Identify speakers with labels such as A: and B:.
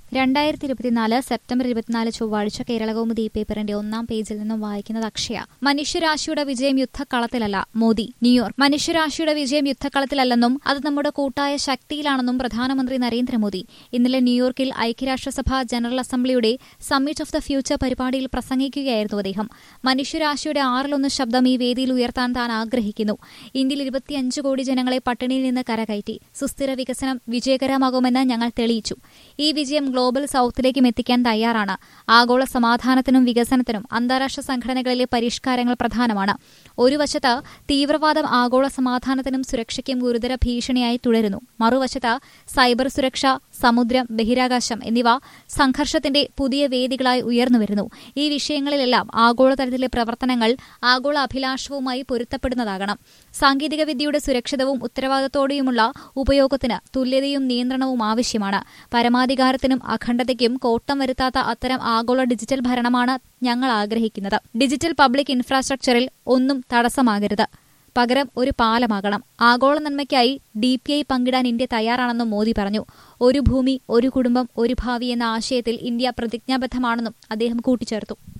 A: രണ്ടായിരത്തി ഇരുപത്തിനാല് സെപ്റ്റംബർ ഇരുപത്തിനാല് ചൊവ്വാഴ്ച കേരളകൗമുദി പേപ്പറിന്റെ ഒന്നാം പേജിൽ നിന്നും വായിക്കുന്നത് അക്ഷയ മനുഷ്യരാശിയുടെ വിജയം യുദ്ധക്കളത്തിലല്ല മോദി ന്യൂയോർക്ക് മനുഷ്യരാശിയുടെ വിജയം യുദ്ധക്കളത്തിലല്ലെന്നും അത് നമ്മുടെ കൂട്ടായ ശക്തിയിലാണെന്നും പ്രധാനമന്ത്രി നരേന്ദ്രമോദി ഇന്നലെ ന്യൂയോർക്കിൽ ഐക്യരാഷ്ട്രസഭ ജനറൽ അസംബ്ലിയുടെ സമ്മിറ്റ് ഓഫ് ദ ഫ്യൂച്ചർ പരിപാടിയിൽ പ്രസംഗിക്കുകയായിരുന്നു അദ്ദേഹം മനുഷ്യരാശിയുടെ ആറിലൊന്ന് ശബ്ദം ഈ വേദിയിൽ ഉയർത്താൻ താൻ ആഗ്രഹിക്കുന്നു ഇന്ത്യയിൽ ഇരുപത്തിയഞ്ച് കോടി ജനങ്ങളെ പട്ടിണിയിൽ നിന്ന് കരകയറ്റി സുസ്ഥിര വികസനം വിജയകരമാകുമെന്ന് ഞങ്ങൾ തെളിയിച്ചു ഈ വിജയം ഗ്ലോബൽ സൌത്തിലേക്കും എത്തിക്കാൻ തയ്യാറാണ് ആഗോള സമാധാനത്തിനും വികസനത്തിനും അന്താരാഷ്ട്ര സംഘടനകളിലെ പരിഷ്കാരങ്ങൾ പ്രധാനമാണ് ഒരു വശത്ത് തീവ്രവാദം ആഗോള സമാധാനത്തിനും സുരക്ഷയ്ക്കും ഗുരുതര ഭീഷണിയായി തുടരുന്നു മറുവശത്ത് സൈബർ സുരക്ഷ സമുദ്രം ബഹിരാകാശം എന്നിവ സംഘർഷത്തിന്റെ പുതിയ വേദികളായി ഉയർന്നുവരുന്നു ഈ വിഷയങ്ങളിലെല്ലാം ആഗോളതലത്തിലെ പ്രവർത്തനങ്ങൾ ആഗോള അഭിലാഷവുമായി പൊരുത്തപ്പെടുന്നതാകണം സാങ്കേതികവിദ്യയുടെ സുരക്ഷിതവും ഉത്തരവാദിത്തോടെയുമുള്ള ഉപയോഗത്തിന് തുല്യതയും നിയന്ത്രണവും ആവശ്യമാണ് പരമാധികാരത്തിനും അഖണ്ഡതയ്ക്കും കോട്ടം വരുത്താത്ത അത്തരം ആഗോള ഡിജിറ്റൽ ഭരണമാണ് ഞങ്ങൾ ആഗ്രഹിക്കുന്നത് ഡിജിറ്റൽ പബ്ലിക് ഇൻഫ്രാസ്ട്രക്ചറിൽ ഒന്നും തടസ്സമാകരുത് പകരം ഒരു പാലമാകണം ആഗോള നന്മയ്ക്കായി ഡി പി ഐ പങ്കിടാൻ ഇന്ത്യ തയ്യാറാണെന്നും മോദി പറഞ്ഞു ഒരു ഭൂമി ഒരു കുടുംബം ഒരു ഭാവി എന്ന ആശയത്തിൽ ഇന്ത്യ പ്രതിജ്ഞാബദ്ധമാണെന്നും അദ്ദേഹം കൂട്ടിച്ചേർത്തു